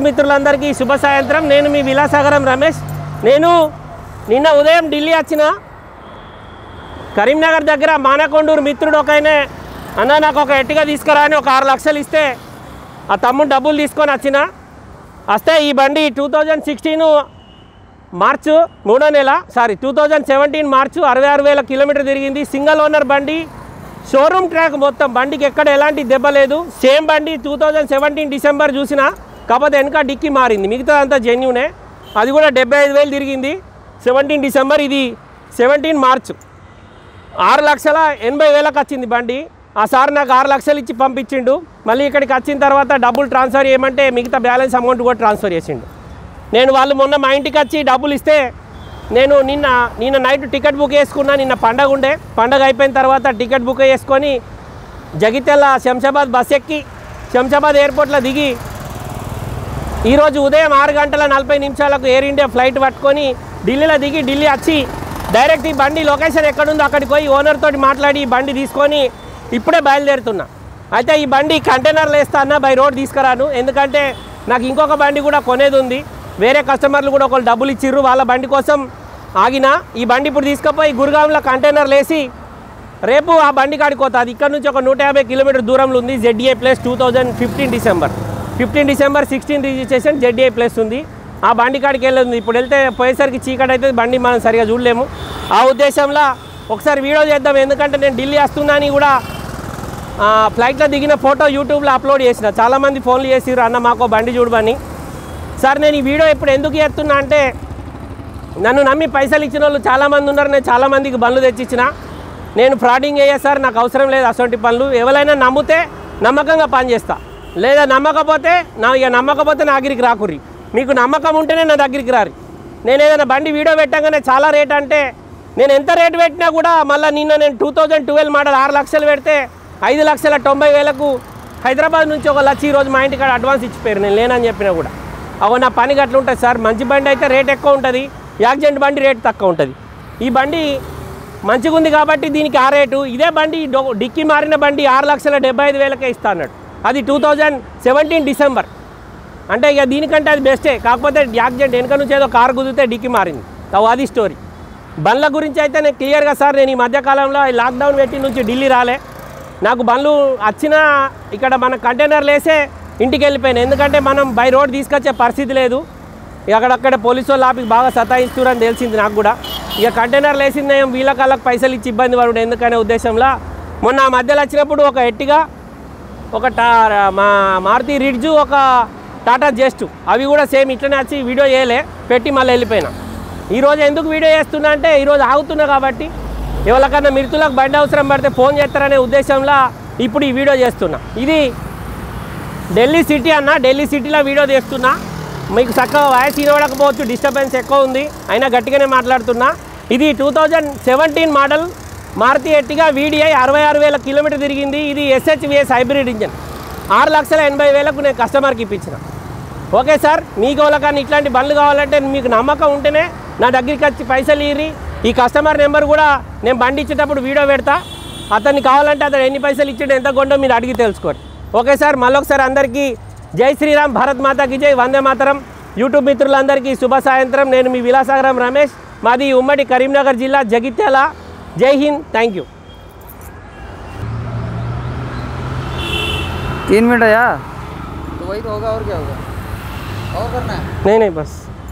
మిత్రులందరికీ శుభ సాయంత్రం నేను మీ విలాసాగరం రమేష్ నేను నిన్న ఉదయం ఢిల్లీ వచ్చిన కరీంనగర్ దగ్గర మానకొండూరు మిత్రుడు ఒక ఆయనే అన్న నాకు ఒక ఎట్టిగా తీసుకురా అని ఒక ఆరు లక్షలు ఇస్తే ఆ తమ్ముడు డబ్బులు తీసుకొని వచ్చిన వస్తే ఈ బండి టూ థౌజండ్ సిక్స్టీన్ మార్చు మూడో నెల sorry two thousand seventeen March అరవై ఆరు వేల కిలోమీటర్ తిరిగింది సింగిల్ ఓనర్ బండి షోరూమ్ ట్రాక్ మొత్తం బండికి ఎక్కడ ఎలాంటి దెబ్బ లేదు సేమ్ బండి టూ థౌజండ్ సెవెంటీన్ డిసెంబర్ చూసిన కాకపోతే వెనక డిక్కి మారింది మిగతా అంతా జెన్యునే అది కూడా డెబ్బై ఐదు వేలు తిరిగింది సెవెంటీన్ డిసెంబర్ ఇది సెవెంటీన్ మార్చ్ ఆరు లక్షల ఎనభై వేలకు వచ్చింది బండి ఆ సార్ నాకు ఆరు లక్షలు ఇచ్చి పంపించిండు మళ్ళీ ఇక్కడికి వచ్చిన తర్వాత డబ్బులు ట్రాన్స్ఫర్ చేయమంటే మిగతా బ్యాలెన్స్ అమౌంట్ కూడా ట్రాన్స్ఫర్ చేసిండు నేను వాళ్ళు మొన్న మా ఇంటికి వచ్చి డబ్బులు ఇస్తే నేను నిన్న నిన్న నైట్ టికెట్ బుక్ చేసుకున్నా నిన్న పండగ ఉండే పండగ అయిపోయిన తర్వాత టికెట్ బుక్ చేసుకొని జగిత్యాల శంషాబాద్ బస్ ఎక్కి శంషాబాద్ ఎయిర్పోర్ట్లో దిగి ఈరోజు ఉదయం ఆరు గంటల నలభై నిమిషాలకు ఎయిర్ ఇండియా ఫ్లైట్ పట్టుకొని ఢిల్లీలో దిగి ఢిల్లీ వచ్చి డైరెక్ట్ ఈ బండి లొకేషన్ ఎక్కడుందో అక్కడికి పోయి ఓనర్ తోటి మాట్లాడి ఈ బండి తీసుకొని ఇప్పుడే బయలుదేరుతున్నా అయితే ఈ బండి కంటైనర్లు వేస్తా అన్న బై రోడ్ తీసుకురాను ఎందుకంటే నాకు ఇంకొక బండి కూడా కొనేది ఉంది వేరే కస్టమర్లు కూడా ఒకళ్ళు డబ్బులు ఇచ్చిర్రు వాళ్ళ బండి కోసం ఆగిన ఈ బండి ఇప్పుడు తీసుకుపోయి గురుగాంలో కంటైనర్లు వేసి రేపు ఆ బండి కాడికి పోతుంది ఇక్కడ నుంచి ఒక నూట యాభై కిలోమీటర్ దూరంలో ఉంది Z A plus two thousand fifteen December fifteen December sixteen registration Z A plus ఉంది ఆ బండి కాడికి వెళ్ళింది ఇప్పుడు వెళ్తే పోయేసరికి చీకటి అయితే బండి మనం సరిగా చూడలేము ఆ ఉద్దేశంలో ఒకసారి వీడియో చేద్దాం ఎందుకంటే నేను ఢిల్లీ వస్తున్నా అని కూడా ఆ, ఫ్లైట్లో దిగిన ఫోటో యూట్యూబ్లో అప్లోడ్ చేసిన చాలామంది ఫోన్లు చేసిర్రు అన్న మాకు బండి చూడమని సార్ నేను ఈ వీడియో ఇప్పుడు ఎందుకు చేస్తున్నా అంటే నన్ను నమ్మి పైసలు ఇచ్చిన వాళ్ళు చాలామంది ఉన్నారు నేను చాలామందికి బండ్లు తెచ్చిచ్చిన నేను ఫ్రాడింగ్ అయ్యా సార్ నాకు అవసరం లేదు అటువంటి పనులు ఎవరైనా నమ్మితే నమ్మకంగా పని చేస్తా లేదా నమ్మకపోతే నా ఇక నమ్మకపోతే నా దగ్గరికి రాకుర్రి మీకు నమ్మకం ఉంటేనే నా దగ్గరికి రారు నేను ఏదైనా బండి వీడియో పెట్టగానే చాలా రేట్ అంటే నేను ఎంత రేటు పెట్టినా కూడా మళ్ళీ నిన్న నేను టూ థౌజండ్ ట్వెల్వ్ మోడల్ ఆరు లక్షలు పెడితే ఐదు లక్షల తొంభై వేలకు హైదరాబాద్ నుంచి ఒక లక్ష ఈరోజు మా ఇంటికాడ అడ్వాన్స్ ఇచ్చిపోయారు నేను లేనని చెప్పినా కూడా అవు నా పని గట్ల ఉంటుంది సార్ మంచి బండి అయితే రేట్ ఎక్కువ ఉంటుంది యాక్సిడెంట్ బండి రేట్ తక్కువ ఉంటుంది ఈ బండి మంచిగా ఉంది కాబట్టి దీనికి ఆ రేటు ఇదే బండి డొ- డిక్కి మారిన బండి ఆరు లక్షల డెబ్బై ఐదు వేలకే ఇస్తా అన్నాడు అది టూ థౌజండ్ సెవెంటీన్ డిసెంబర్ అంటే ఇక దీనికంటే అది బెస్టే కాకపోతే యాక్సిడెంట్ వెనక నుంచి ఏదో కారు కుదిరితే డిక్కి మారింది అవు అది స్టోరీ బండ్ల గురించి అయితే నేను క్లియర్గా సార్ నేను ఈ మధ్యకాలంలో ఈ లాక్డౌన్ పెట్టి నుంచి ఢిల్లీ రాలే నాకు బండ్లు వచ్చినా ఇక్కడ మన కంటైనర్లు వేసే ఇంటికి వెళ్ళిపోయాను ఎందుకంటే మనం బై రోడ్ తీసుకొచ్చే పరిస్థితి లేదు ఇక అక్కడక్కడ పోలీసు వాళ్ళు ఆపి బాగా సతాయిస్తున్నారని తెలిసింది నాకు కూడా ఇక కంటైనర్లు వేసింది ఏం వీళ్ళ కాళ్ళకి పైసలు ఇచ్చి ఇబ్బంది పడు ఎందుకనే ఉద్దేశంలో మొన్న ఆ మధ్యలో వచ్చినప్పుడు ఒక ఎట్టిగా ఒక టా మా మారుతి రిడ్జు ఒక టాటా జస్ట్ అవి కూడా సేమ్ ఇట్లనే వచ్చి వీడియో చేయలే పెట్టి మళ్ళీ వెళ్ళిపోయినా ఈరోజు ఎందుకు వీడియో చేస్తున్నా అంటే ఈరోజు ఆగుతున్నా కాబట్టి ఎవరికన్నా మిరుతులకు బండి అవసరం పడితే ఫోన్ చేస్తారనే ఉద్దేశంలో ఇప్పుడు ఈ వీడియో చేస్తున్నా ఇది ఢిల్లీ సిటీ అన్న ఢిల్లీ సిటీలో వీడియో తీస్తున్నా మీకు చక్కగా వాయిస్ వినవడకపోవచ్చు డిస్టర్బెన్స్ ఎక్కువ ఉంది అయినా గట్టిగానే మాట్లాడుతున్నా ఇది two thousand seventeen model Maruti Ertiga VDI అరవై ఆరు వేల కిలోమీటర్ తిరిగింది ఇది ఎస్హెచ్విఎస్ హైబ్రిడ్ ఇంజన్ ఆరు లక్షల ఎనభై వేలకు నేను కస్టమర్కి ఇప్పించిన ఓకే సార్ మీకు ఎవరికన్నా ఇట్లాంటి బండ్లు కావాలంటే మీకు నమ్మకం ఉంటేనే నా దగ్గరికి వచ్చి పైసలు ఇరి ఈ కస్టమర్ నెంబర్ కూడా నేను బండి ఇచ్చేటప్పుడు వీడియో పెడతా అతన్ని కావాలంటే అతను ఎన్ని పైసలు ఇచ్చాడు ఎంత కొండో మీరు అడిగి తెలుసుకోండి ఓకే సార్ మళ్ళొకసారి అందరికీ జై శ్రీరామ్ భారత్ మాతాకి జై వందే మాతరం యూట్యూబ్ మిత్రులందరికీ శుభ సాయంత్రం నేను మీ విలాసాగరం రమేష్ మాది ఉమ్మడి కరీంనగర్ జిల్లా జగిత్యాల జై హింద్ థ్యాంక్ యూ तीन मिनट है यार तो वही तो होगा और क्या होगा और करना है नहीं नहीं बस